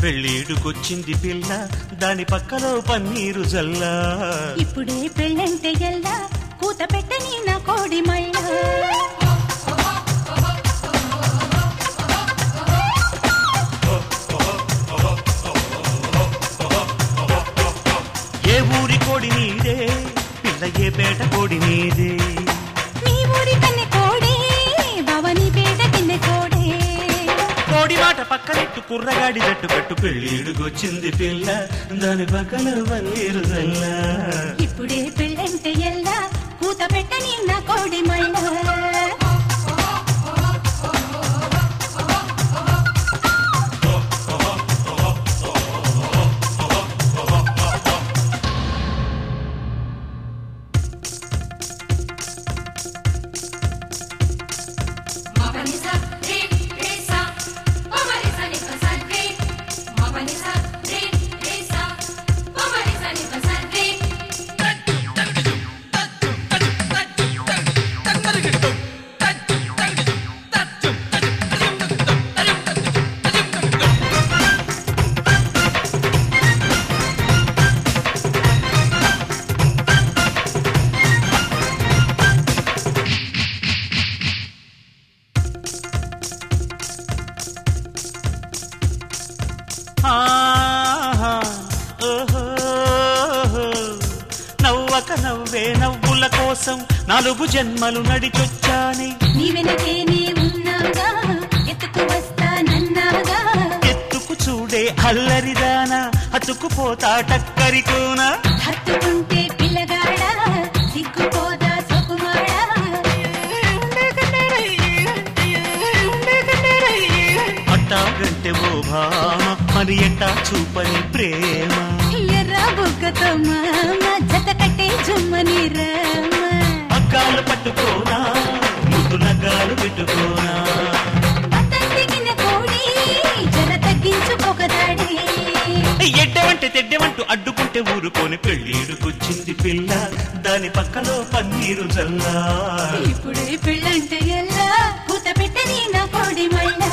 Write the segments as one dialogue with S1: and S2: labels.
S1: పెళ్ళేడుకొచ్చింది పిల్ల దాని పక్కలో పన్నీరు జల్లా
S2: ఇప్పుడే పెళ్ళంటే ఎల్లా కూత పెట్టని నా కోడి మళ్ళ
S1: ఏ ఊరి కోడి నీదే పిల్ల ఏ పేట కోడి నీదే
S2: నీ ఊరి కన్నె కోడే భవని పేట కిన్నె కోడే
S1: కోడి మాట పక్కనెట్టు కుర్రగాడి జట్టు కట్టు పెళ్ళేడుకొచ్చింది పిల్ల దాని పక్కలో పన్నీరు జల్లా
S2: ఇప్పుడే పెళ్ళంటే ఎల్లా కూత పెట్టని నా కోడి మళ్ళ
S3: Mabanisa, re, re, sa. Mabanisa, ni, pa, sa, re. Mabanisa, re, re, sa. Mabanisa, ni, pa, sa, re.
S1: ఆహా, ఓహోహో. నవ్వక నవ్వే నవ్వుల కోసం నాలుగు జన్మలు నడిచొచ్చాని
S2: నీ వెనకేనే ఉన్నాగా ఎత్తుకు వస్తానన్నాగా
S1: ఎత్తుకు చూడే అల్లరిదానా అతుకుపోతా టక్కరికోనా
S2: హత్తుకుంటే పిల్లగాడా సిగ్గుపోదా సొకుమాడా
S1: అట్టాగంటే ఓ భామ మరి ఎట్టా చూపని ప్రేమ
S2: ఎర్ర బుగ్గతో మామ జత కట్టే జుమ్మని రామ
S1: అగ్గాలు పట్టుకోనా ముద్దు నగ్గాలు పెట్టుకోనా
S2: అతన్నిగిన కోడి జర తగ్గించుకోకదాడే
S1: ఎడ్డవంటే తెడ్డవంటూ అడ్డుకుంటే ఊరుకొని పెళ్ళీడుకొచ్చింది పిల్ల దాని పక్కలో పన్నీరు జల్లా
S2: ఇప్పుడే పెళ్ళంటే ఎల్లా కూత పెట్టని నా కోడి మళ్ళా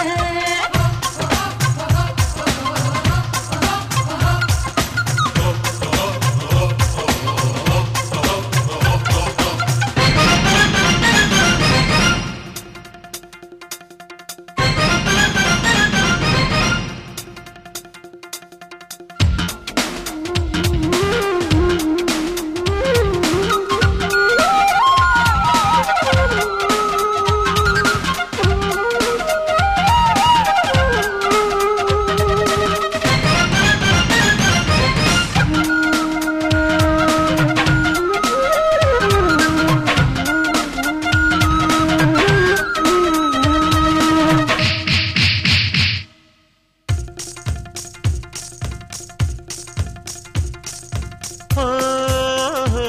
S1: ఓహో,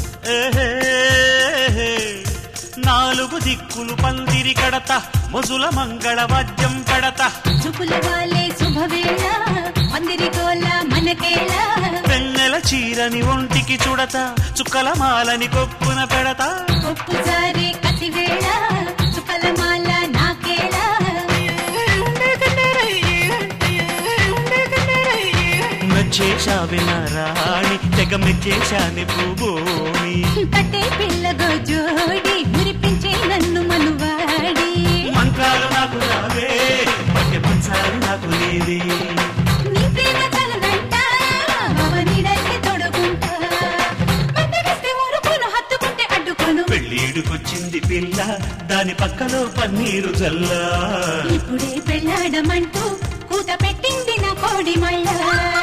S1: ఏహేహే. నాలుగు దిక్కులు పందిరి కడత మొజుల మంగళ వాద్యం పెడత
S2: చూపుల వాలే శుభవేళ మందిరి గోల మనకేళ
S1: వెన్నెల చీరని ఒంటికి చుడత చుక్కల మాలని కొప్పున పెడత
S2: కొప్పు జారే కసివేళ చుక్కల మాల నాకేళ
S1: నచ్చేశావి నా రాణి తెగ మెచ్చేశాని భూభూమి
S2: కట్టే పిల్లగో జోడి మురిపించే నన్ను మనువాడి
S1: మంత్రాలు నాకు రావే పట్టె పంచాలు నాకు లేవే
S2: నీ ప్రేమ చలనంట అవనిడల్ని తొడుగుంటా మందగిస్తే ఊరుకోను హత్తుకుంటే అడ్డుకోను
S1: పెళ్ళీడుకొచ్చింది పిల్ల దాని పక్కలో పన్నీరు జల్లా
S2: ఇప్పుడే పెళ్ళాడమంటూ కూత పెట్టింది నా కోడి మళ్ళా